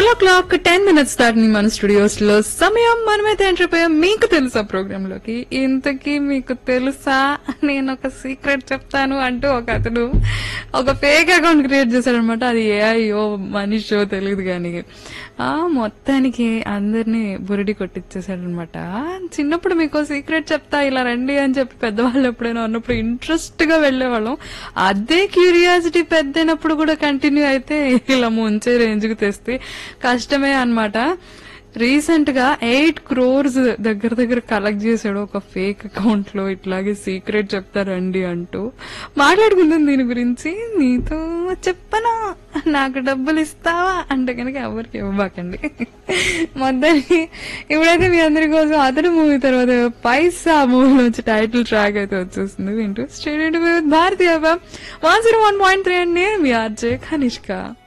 twelve o'clock ten minutes దాటిని మన స్టూడియోస్ లో సమయం మనమైతే ఎంటర్ పోయాం మీకు తెలుసా ప్రోగ్రామ్ లోకి ఇంతకీ మీకు తెలుసా నేను ఒక సీక్రెట్ చెప్తాను అంటూ ఒక అతను ఒక ఫేక్ అకౌంట్ క్రియేట్ చేశాడు అనమాట అది ఏఐయో మనిషో తెలియదు కానీ ఆ మొత్తానికి అందరినీ బురిడి కొట్టించేశాడు అనమాట చిన్నప్పుడు మీకు సీక్రెట్ చెప్తా ఇలా రండి అని చెప్పి పెద్దవాళ్ళు ఎప్పుడైనా ఉన్నప్పుడు ఇంట్రెస్ట్ గా వెళ్లేవాళ్ళం అదే క్యూరియాసిటీ పెద్దైనప్పుడు కూడా కంటిన్యూ అయితే ఇలా ముంచే రేంజ్ కి తెస్తే కష్టమే అన్నమాట రీసెంట్ గా ఎయిట్ క్రోర్స్ దగ్గర దగ్గర కలెక్ట్ చేశాడు ఒక ఫేక్ అకౌంట్ లో ఇట్లాగే సీక్రెట్ చెప్తారండి అంటూ మాట్లాడుకుందాం దీని గురించి నీతో చెప్పనా నాకు డబ్బులు ఇస్తావా అంటే కనుక ఎవరికి ఇవ్వబాకండి మొత్తానికి ఇప్పుడైతే మీ అందరి కోసం అతడు మూవీ తర్వాత పైసా మూవీ నుంచి టైటిల్ ట్రాక్ అయితే వచ్చేస్తుంది వింటూ స్టేడియం భారతీయ one zero one point three అండి మీ ఆర్జే కనిష్క